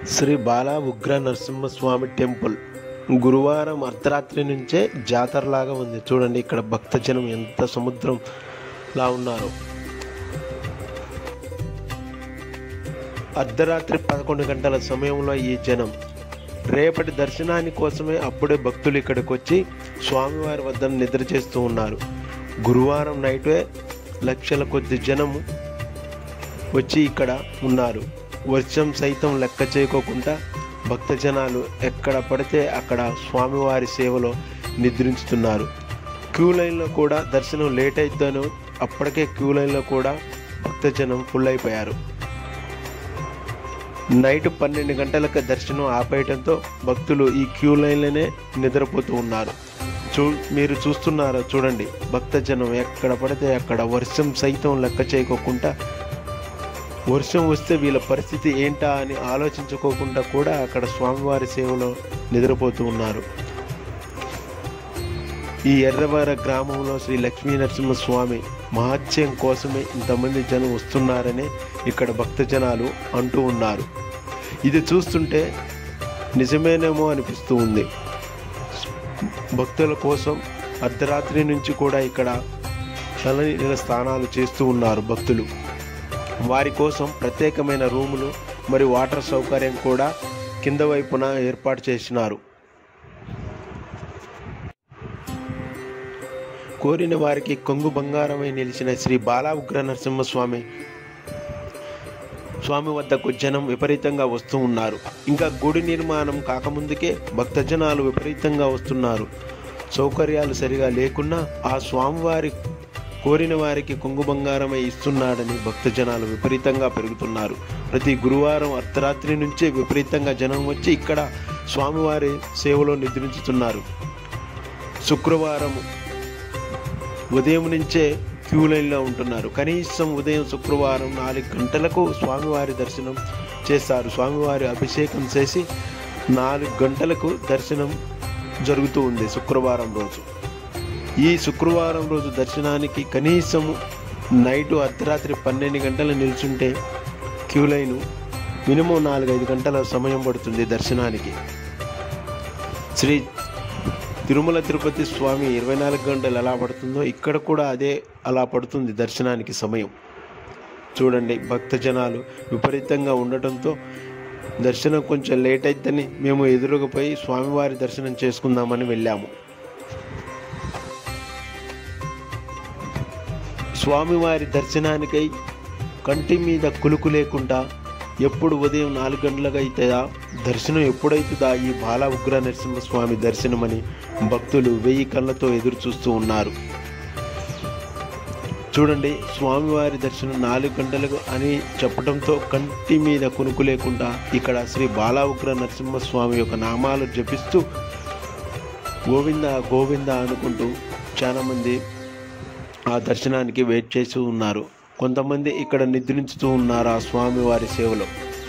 శ్రీ బాలా ఉగ్ర నరసింహస్వామి టెంపుల్ గురువారం అర్ధరాత్రి నుంచే జాతరలాగా ఉంది చూడండి ఇక్కడ భక్తజనం ఎంత సముద్రంలా ఉన్నారు అర్ధరాత్రి పదకొండు గంటల సమయంలో ఈ జనం రేపటి దర్శనాని కోసమే అప్పుడే భక్తులు ఇక్కడికి వచ్చి స్వామివారి వద్ద నిద్ర చేస్తూ ఉన్నారు గురువారం నైటే లక్షల కొద్ది జనము వచ్చి ఇక్కడ ఉన్నారు వర్షం సైతం లెక్క చేయకోకుండా భక్తజనాలు ఎక్కడ పడితే అక్కడ స్వామివారి సేవలో నిద్రించుతున్నారు క్యూ లైన్లో కూడా దర్శనం లేట్ అయితేనో అప్పటికే క్యూ లైన్లో కూడా భక్తజనం ఫుల్ అయిపోయారు నైట్ పన్నెండు గంటలకు దర్శనం ఆపేయడంతో భక్తులు ఈ క్యూ లైన్లోనే నిద్రపోతూ ఉన్నారు చూ మీరు చూస్తున్నారో చూడండి భక్తజనం ఎక్కడ పడితే అక్కడ వర్షం సైతం లెక్క చేయకోకుండా వర్షం వస్తే వీళ్ళ పరిస్థితి ఏంటా అని ఆలోచించుకోకుండా కూడా అక్కడ స్వామివారి సేవలో నిద్రపోతూ ఉన్నారు ఈ ఎర్రవార గ్రామంలో శ్రీ లక్ష్మీ నరసింహస్వామి మహత్యం కోసమే ఇంతమంది జనం వస్తున్నారని ఇక్కడ భక్తజనాలు అంటూ ఉన్నారు ఇది చూస్తుంటే నిజమేనేమో అనిపిస్తూ ఉంది భక్తుల కోసం అర్ధరాత్రి నుంచి కూడా ఇక్కడ తలనీల స్నానాలు చేస్తూ ఉన్నారు భక్తులు వారి కోసం ప్రత్యేకమైన రూములు మరియు వాటర్ సౌకర్యం కూడా కింద వైపున ఏర్పాటు చేసినారు కోరిన వారికి కొంగు బంగారమై నిలిచిన శ్రీ బాలా ఉగ్ర నరసింహస్వామి స్వామి వద్దకు జనం విపరీతంగా వస్తూ ఉన్నారు ఇంకా గుడి నిర్మాణం కాకముందుకే భక్తజనాలు విపరీతంగా వస్తున్నారు సౌకర్యాలు సరిగా లేకున్నా ఆ స్వామివారి కోరిన వారికి కొంగు బంగారమై ఇస్తున్నాడని భక్తజనాలు విపరీతంగా పెరుగుతున్నారు ప్రతి గురువారం అర్ధరాత్రి నుంచే విపరీతంగా జనం వచ్చి ఇక్కడ స్వామివారి సేవలో నిద్రించుతున్నారు శుక్రవారం ఉదయం నుంచే క్యూ లైన్లో ఉంటున్నారు కనీసం ఉదయం శుక్రవారం నాలుగు గంటలకు స్వామివారి దర్శనం చేస్తారు స్వామివారి అభిషేకం చేసి నాలుగు గంటలకు దర్శనం జరుగుతూ ఉంది శుక్రవారం రోజు ఈ శుక్రవారం రోజు దర్శనానికి కనీసం నైటు అర్ధరాత్రి పన్నెండు గంటలు నిల్చుంటే క్యూ లైను మినిమం నాలుగైదు గంటల సమయం పడుతుంది దర్శనానికి శ్రీ తిరుమల తిరుపతి స్వామి ఇరవై నాలుగు గంటలు ఎలా పడుతుందో ఇక్కడ కూడా అదే అలా పడుతుంది దర్శనానికి సమయం చూడండి భక్తజనాలు విపరీతంగా ఉండటంతో దర్శనం కొంచెం లేట్ అయితేనే మేము ఎదురుగా పోయి స్వామివారి దర్శనం చేసుకుందామని వెళ్ళాము స్వామివారి దర్శనానికై కంటి మీద కులుకు లేకుండా ఎప్పుడు ఉదయం నాలుగు గంటలకు అవుతుందా దర్శనం ఎప్పుడైతుందా ఈ బాల ఉగ్ర నరసింహస్వామి దర్శనమని భక్తులు వెయ్యి కళ్ళతో ఎదురు చూస్తూ ఉన్నారు చూడండి స్వామివారి దర్శనం నాలుగు గంటలకు అని చెప్పడంతో కంటి మీద కునుకు లేకుండా ఇక్కడ శ్రీ బాలా ఉగ్ర నరసింహస్వామి యొక్క నామాలు జపిస్తూ గోవింద గోవింద అనుకుంటూ చాలామంది ఆ దర్శనానికి వెయిట్ చేస్తూ ఉన్నారు కొంతమంది ఇక్కడ నిద్రించుతూ ఉన్నారు ఆ స్వామివారి సేవలో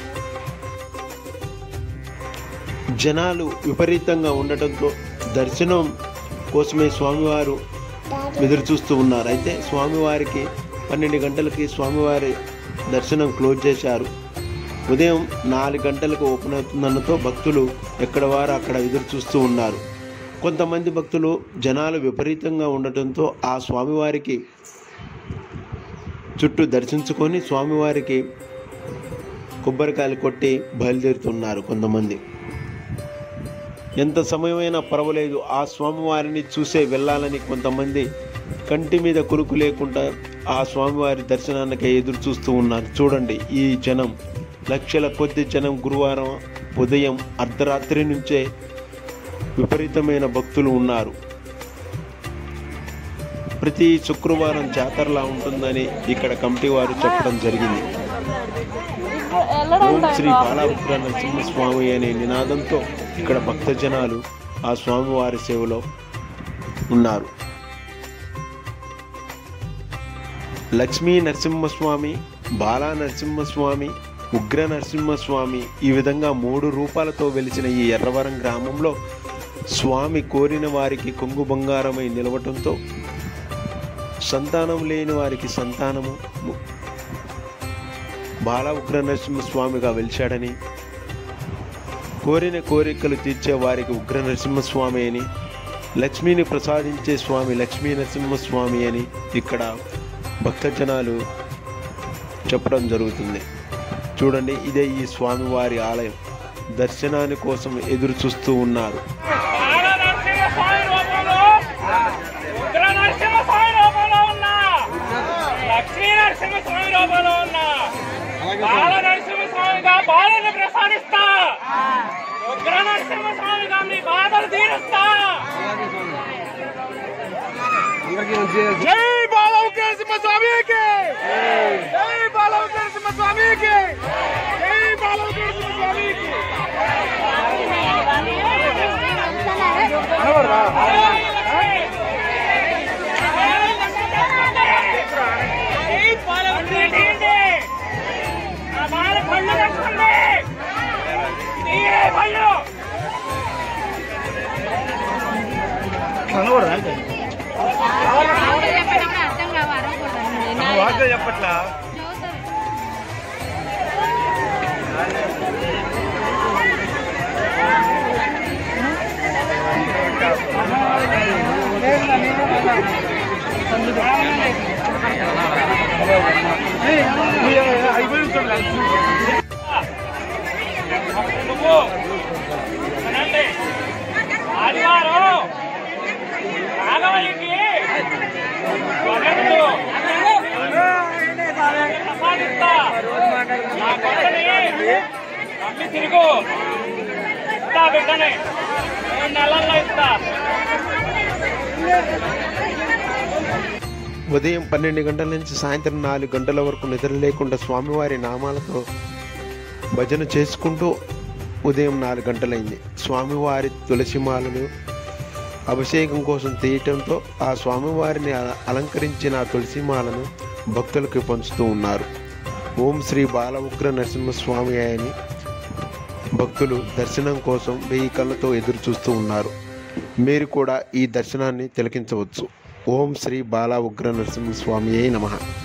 జనాలు విపరీతంగా ఉండటంతో దర్శనం కోసమే స్వామివారు ఎదురు చూస్తూ ఉన్నారు అయితే స్వామివారికి పన్నెండు గంటలకి స్వామివారి దర్శనం క్లోజ్ చేశారు ఉదయం నాలుగు గంటలకు ఓపెన్ అవుతుందన్నతో భక్తులు ఎక్కడ వారు అక్కడ ఎదురు చూస్తూ ఉన్నారు కొంతమంది భక్తులు జనాలు విపరీతంగా ఉండటంతో ఆ స్వామివారికి చుట్టూ దర్శించుకొని స్వామివారికి కొబ్బరికాయలు కొట్టి బయలుదేరుతున్నారు కొంతమంది ఎంత సమయమైనా పర్వాలేదు ఆ స్వామివారిని చూసే వెళ్ళాలని కొంతమంది కంటి మీద కురుకు లేకుండా ఆ స్వామివారి దర్శనానికి ఎదురు చూస్తూ ఉన్నారు చూడండి ఈ జనం లక్షల కొద్ది జనం గురువారం ఉదయం అర్ధరాత్రి నుంచే విపరీతమైన భక్తులు ఉన్నారు ప్రతి శుక్రవారం జాతరలా ఉంటుందని ఇక్కడ కమిటీ వారు చెప్పడం జరిగింది ఓం శ్రీ బాలాభద్ర నరసింహస్వామి అనే నినాదంతో ఇక్కడ భక్తజనాలు ఆ స్వామివారి సేవలో ఉన్నారు లక్ష్మీ నరసింహస్వామి బాలా నరసింహస్వామి ఉగ్ర నరసింహస్వామి ఈ విధంగా మూడు రూపాలతో వెలిసిన ఈ ఎర్రవరం గ్రామంలో స్వామి కోరిన వారికి కొంగు బంగారమై నిలవటంతో సంతానం లేని వారికి సంతానము బాల ఉగ్ర నరసింహస్వామిగా వెలిచాడని కోరిన కోరికలు తీర్చే వారికి ఉగ్ర నరసింహస్వామి అని లక్ష్మిని ప్రసాదించే స్వామి లక్ష్మీ నరసింహస్వామి అని ఇక్కడ భక్తజనాలు చెప్పడం జరుగుతుంది చూడండి ఇదే ఈ స్వామివారి ఆలయం దర్శనాని కోసం ఎదురు చూస్తూ ఉన్నారు బాల నరసింహస్వామి రూపంలో ఉగ్ర నరసింహస్వామి రూపంలో ఉన్న లక్ష్మీ నరసింహస్వామి రూపంలో ఉన్న బాల నరసింహస్వామిగా బాలను ప్రసాదిస్తా ఉగ్ర నరసింహస్వామిగా మీ బాధలు తీరుస్తా జై బాలవ నరసింహస్వామికి జై బాలవ నరసింహస్వామికి జై బాలవ నరసింహస్వామికి ఈ బాలను తీయండి. ఆ బాల పళ్ళు తెచ్చుకోండి. తీయే పళ్ళు చెప్పినప్పుడు అర్థం కావు అరవకూడదు చెప్పట్లా నువ్వు అనండి ఆదివారం నాగవల్లికి వనరులు ప్రసాదిస్తా నా కొత్తని నమ్మి తిరుగు ఇస్తా బిడ్డని మూడు నెలల్లో ఇస్తా ఉదయం పన్నెండు గంటల నుంచి సాయంత్రం నాలుగు గంటల వరకు నిద్ర లేకుండా స్వామివారి నామాలతో భజన చేసుకుంటూ ఉదయం నాలుగు గంటలైంది స్వామివారి తులసిమాలను అభిషేకం కోసం తీయటంతో ఆ స్వామివారిని అల- అలంకరించిన ఆ తులసిమాలను భక్తులకు పంచుతూ ఉన్నారు ఓం శ్రీ బాల ఉగ్ర నరసింహస్వామి అని భక్తులు దర్శనం కోసం వెయ్యి కళ్ళతో ఎదురు చూస్తూ ఉన్నారు మీరు కూడా ఈ దర్శనాన్ని తిలకించవచ్చు ఓం శ్రీ బాల ఉగ్ర నరసింహస్వామి నమః